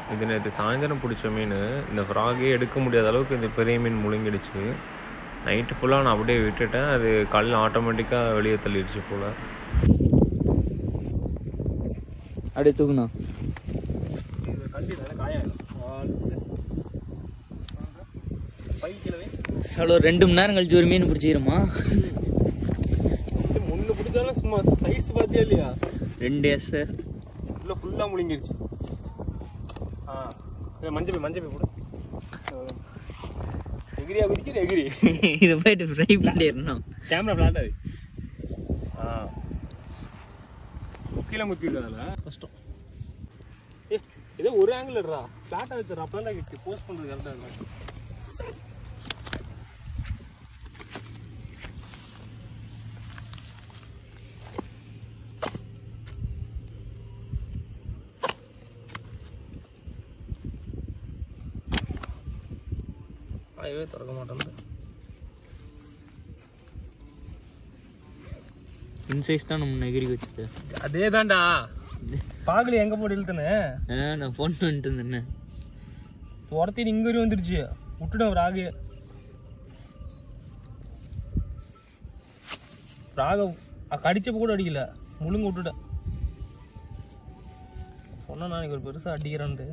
இது நேற்று சாயந்தரம் பிடிச்ச மீன் இந்த ஃப்ராகே எடுக்க முடியாத அளவுக்கு இந்த பெரிய மீன் முழுங்கிடுச்சு நைட்டு ஃபுல்லாக நான் அப்படியே விட்டுட்டேன் அது காலையில் ஆட்டோமேட்டிக்காக வெளியே தள்ளிடுச்சு போல் அப்படியே தூக்கணும் எவ்வளோ ரெண்டு மணி நேரம் கழிச்சு ஒரு மீன் பிடிச்சிக்கிறோமா முன்னு பிடிச்சாலும் சும்மா சைஸ் பார்த்தியா இல்லையா ரெண்டு எஸ் உள்ள ஃபுல்லாக முழுங்கிருச்சு ஆ இது மஞ்சள் போய் மஞ்சள் போய் போடு எகிரியா குதிக்கிற எகிரி இதை போயிட்டு ஃப்ரை பண்ணிடணும் கேமரா ஃப்ளாட்டாது ஆ கீழே முத்திருக்கல கஷ்டம் ஏ ஏதோ ஒரு ஆங்கிள் எடுறா ஃப்ளாட்டாக வச்சுறா அப்போ தான் போஸ்ட் பண்ணுறது கரெக்டாக இருக்கும் வாயவே திறக்க மாட்டேன் இன்சைஸ் தான் நம்ம நெகிரி வச்சது அதே தான்டா பாகலி எங்க போட்டு இழுத்தனே ஆ, நான் ஃபோன் பண்ணிட்டு இருந்தேன் துரத்திட்டு இங்க வரையும் வந்துருச்சு விட்டுட்டேன் ஒரு ராகு ராக அ- கடிச்சப்ப கூட அடிக்கல முழுங்க விட்டுட்டேன் சொன்னா நான் ஒரு பெருசா அடிக்கிறேன்ட்டு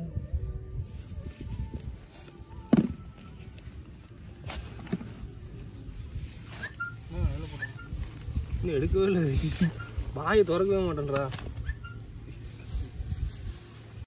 இன்னும் எடுக்கவே இல்லை வாயை திறக்கவே மாட்டேன்றா